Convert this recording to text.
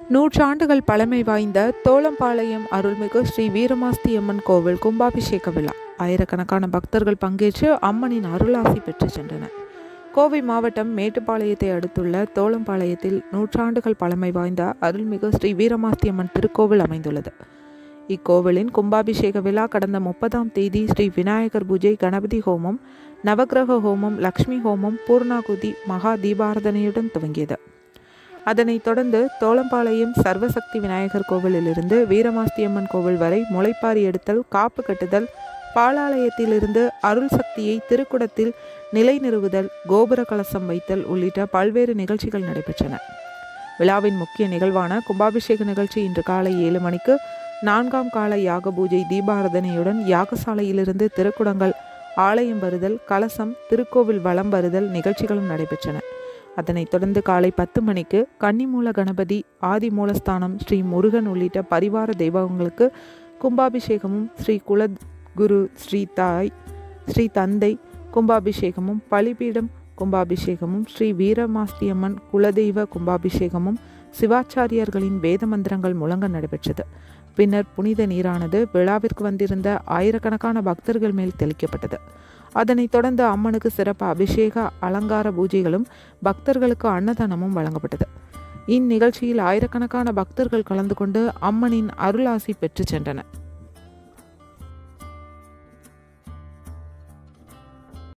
நூற்றாண்டுகள் பழமை வாய்ந்த தோளம்பாளையம் அருள்மிகு ஸ்ரீ வீரமாஸ்தியம்மன் கோவில் கும்பாபிஷேக விழா ஆயிரக்கணக்கான பக்தர்கள் பங்கேற்று அம்மனின் அருளாசி பெற்று சென்றனர் கோவை மாவட்டம் மேட்டுப்பாளையத்தை அடுத்துள்ள தோளம்பாளையத்தில் நூற்றாண்டுகள் பழமை வாய்ந்த அருள்மிகு ஸ்ரீ வீரமாஸ்தியம்மன் திருக்கோவில் அமைந்துள்ளது இக்கோவிலின் கும்பாபிஷேக விழா கடந்த முப்பதாம் தேதி ஸ்ரீ விநாயகர் பூஜை கணபதி ஹோமம் நவக்கிரக ஹோமம் லக்ஷ்மி ஹோமம் பூர்ணாகுதி மகா தீபாரதனையுடன் துவங்கியது அதனைத் தொடர்ந்து தோளம்பாளையம் சர்வசக்தி விநாயகர் கோவிலிலிருந்து வீரமாஸ்தியம்மன் கோவில் வரை முளைப்பாரி எடுத்தல் காப்பு கட்டுதல் பாலாலயத்திலிருந்து அருள் சக்தியை திருக்குடத்தில் நிலைநிறுவுதல் கோபுர கலசம் வைத்தல் உள்ளிட்ட பல்வேறு நிகழ்ச்சிகள் நடைபெற்றன விழாவின் முக்கிய நிகழ்வான கும்பாபிஷேக நிகழ்ச்சி இன்று காலை ஏழு மணிக்கு நான்காம் கால யாக பூஜை தீபாரதனையுடன் யாகசாலையிலிருந்து திருக்குடங்கள் ஆலயம் வருதல் கலசம் திருக்கோவில் வலம் வருதல் நிகழ்ச்சிகளும் நடைபெற்றன அதனைத் தொடர்ந்து காலை பத்து மணிக்கு கன்னிமூல கணபதி ஆதி மூலஸ்தானம் ஸ்ரீ முருகன் உள்ளிட்ட பரிவார தெய்வங்களுக்கு கும்பாபிஷேகமும் ஸ்ரீ குல குரு ஸ்ரீ தாய் ஸ்ரீ தந்தை கும்பாபிஷேகமும் பலிபீடம் கும்பாபிஷேகமும் ஸ்ரீ வீரமாஸ்தியம்மன் குலதெய்வ கும்பாபிஷேகமும் சிவாச்சாரியர்களின் வேத மந்திரங்கள் முழங்க நடைபெற்றது பின்னர் புனித நீரானது விழாவிற்கு வந்திருந்த ஆயிரக்கணக்கான பக்தர்கள் மேல் தெளிக்கப்பட்டது அதனைத் தொடர்ந்து அம்மனுக்கு சிறப்பு அபிஷேக அலங்கார பூஜைகளும் பக்தர்களுக்கு அன்னதானமும் வழங்கப்பட்டது இந்நிகழ்ச்சியில் ஆயிரக்கணக்கான பக்தர்கள் கலந்து கொண்டு அம்மனின் அருளாசி பெற்று சென்றனர்